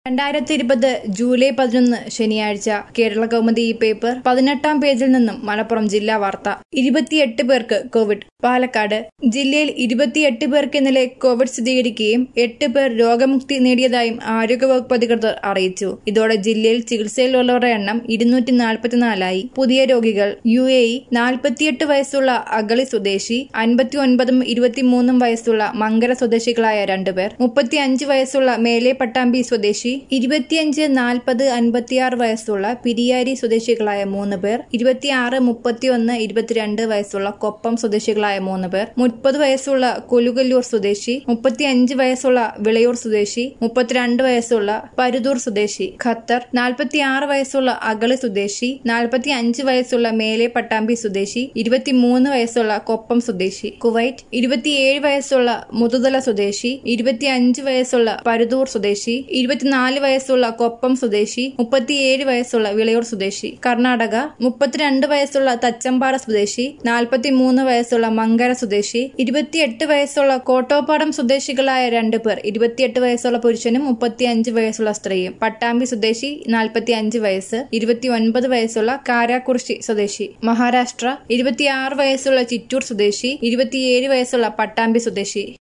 രണ്ടായിരത്തി ഇരുപത് ജൂലൈ പതിനൊന്ന് ശനിയാഴ്ച കേരള കൗമുദി ഈ പേപ്പർ പതിനെട്ടാം പേജിൽ നിന്നും മലപ്പുറം ജില്ലാ വാർത്ത ഇരുപത്തിയെട്ട് പേർക്ക് കോവിഡ് പാലക്കാട് ജില്ലയിൽ ഇരുപത്തിയെട്ട് പേർക്ക് ഇന്നലെ കോവിഡ് സ്ഥിരീകരിക്കുകയും എട്ട് പേർ രോഗമുക്തി നേടിയതായും ആരോഗ്യവകുപ്പ് അധികൃതർ അറിയിച്ചു ഇതോടെ ജില്ലയിൽ ചികിത്സയിലുള്ളവരുടെ എണ്ണം ഇരുന്നൂറ്റി നാൽപ്പത്തിനാലായി പുതിയ രോഗികൾ യു എ ഇ നാൽപ്പത്തിയെട്ട് വയസ്സുള്ള അഗളി സ്വദേശി അൻപത്തി ഒൻപതും ഇരുപത്തിമൂന്നും വയസ്സുള്ള മങ്കര സ്വദേശികളായ രണ്ടുപേർ മുപ്പത്തിയഞ്ച് വയസ്സുള്ള മേലെ പട്ടാമ്പി സ്വദേശി ഇരുപത്തിയഞ്ച് നാൽപ്പത് അൻപത്തിയാറ് വയസ്സുള്ള പിരിയാരി സ്വദേശികളായ മൂന്ന് പേർ ഇരുപത്തിയാറ് മുപ്പത്തിയൊന്ന് ഇരുപത്തിരണ്ട് വയസ്സുള്ള കൊപ്പം സ്വദേശികളായ മൂന്ന് പേർ മുപ്പത് വയസ്സുള്ള കൊലുകല്ലൂർ സ്വദേശി മുപ്പത്തിയഞ്ച് വയസ്സുള്ള വിളയൂർ സ്വദേശി മുപ്പത്തിരണ്ട് വയസ്സുള്ള പരുതൂർ സ്വദേശി ഖത്തർ നാൽപ്പത്തിയാറ് വയസ്സുള്ള അകളി സ്വദേശി നാൽപ്പത്തി അഞ്ച് വയസ്സുള്ള മേലെ പട്ടാമ്പി സ്വദേശി ഇരുപത്തിമൂന്ന് വയസ്സുള്ള കൊപ്പം സ്വദേശി കുവൈറ്റ് ഇരുപത്തിയേഴ് വയസ്സുള്ള മുതുതല സ്വദേശി ഇരുപത്തിയഞ്ച് വയസ്സുള്ള പരുതൂർ സ്വദേശി ഇരുപത്തിനാല് വയസ്സുള്ള കൊപ്പം സ്വദേശി മുപ്പത്തിയേഴ് വയസ്സുള്ള വിളയൂർ സ്വദേശി കർണാടക മുപ്പത്തിരണ്ട് വയസ്സുള്ള തച്ചമ്പാറ സ്വദേശി നാൽപ്പത്തിമൂന്ന് വയസ്സുള്ള മങ്കര സ്വദേശി ഇരുപത്തിയെട്ട് വയസ്സുള്ള കോട്ടോപ്പാടം സ്വദേശികളായ രണ്ടു പേർ ഇരുപത്തിയെട്ട് വയസ്സുള്ള പുരുഷനും മുപ്പത്തിയഞ്ച് വയസ്സുള്ള സ്ത്രീയും പട്ടാമ്പി സ്വദേശി നാൽപ്പത്തി അഞ്ച് വയസ്സ് ഇരുപത്തിയൊൻപത് വയസ്സുള്ള കാരാക്കുറിശി സ്വദേശി മഹാരാഷ്ട്ര ഇരുപത്തിയാറ് വയസ്സുള്ള ചിറ്റൂർ സ്വദേശി ഇരുപത്തിയേഴ് വയസ്സുള്ള പട്ടാമ്പി സ്വദേശി